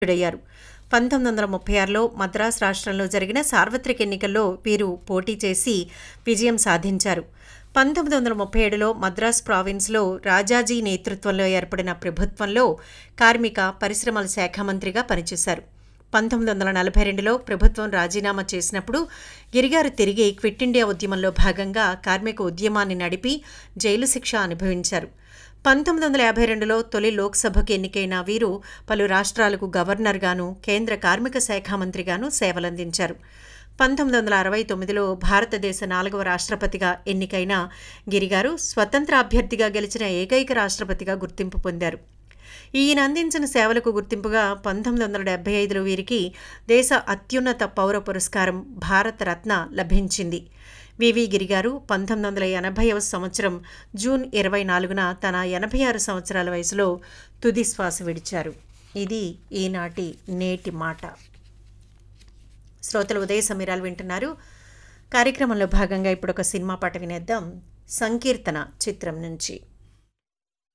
అయ్యారు పంతొమ్మిది వందల ముప్పై ఆరులో మద్రాస్ రాష్ట్రంలో జరిగిన సార్వత్రిక ఎన్నికల్లో వీరు పోటీ చేసి విజయం సాధించారు పంతొమ్మిది వందల ముప్పై ఏడులో మద్రాస్ ప్రావిన్స్లో రాజాజీ నేతృత్వంలో ఏర్పడిన ప్రభుత్వంలో కార్మిక పరిశ్రమల శాఖ మంత్రిగా పనిచేశారు పంతొమ్మిది వందల నలభై రెండులో ప్రభుత్వం రాజీనామా చేసినప్పుడు గిరిగారు తిరిగి క్విట్ ఇండియా ఉద్యమంలో భాగంగా కార్మిక ఉద్యమాన్ని నడిపి జైలు శిక్ష అనుభవించారు పంతొమ్మిది వందల యాభై రెండులో తొలి లోక్సభకు ఎన్నికైన వీరు పలు రాష్ట్రాలకు గవర్నర్గాను కేంద్ర కార్మిక శాఖ మంత్రిగాను సేవలందించారు పంతొమ్మిది వందల అరవై తొమ్మిదిలో భారతదేశ నాలుగవ రాష్ట్రపతిగా ఎన్నికైన గిరిగారు స్వతంత్ర అభ్యర్థిగా గెలిచిన ఏకైక రాష్ట్రపతిగా గుర్తింపు పొందారు ఈయన అందించిన సేవలకు గుర్తింపుగా పంతొమ్మిది వందల డెబ్బై ఐదులో వీరికి దేశ అత్యున్నత పౌర పురస్కారం భారత రత్న లభించింది వివి గిరిగారు పంతొమ్మిది వందల ఎనభైవ సంవత్సరం జూన్ ఇరవై నాలుగున తన ఎనభై ఆరు సంవత్సరాల వయసులో తుది శ్వాస విడిచారు ఇది ఈనాటి నేటి మాట శ్రోతలు ఉదయ సమీరాలు వింటున్నారు కార్యక్రమంలో భాగంగా ఇప్పుడు ఒక సినిమా పాట వినేద్దాం సంకీర్తన చిత్రం నుంచి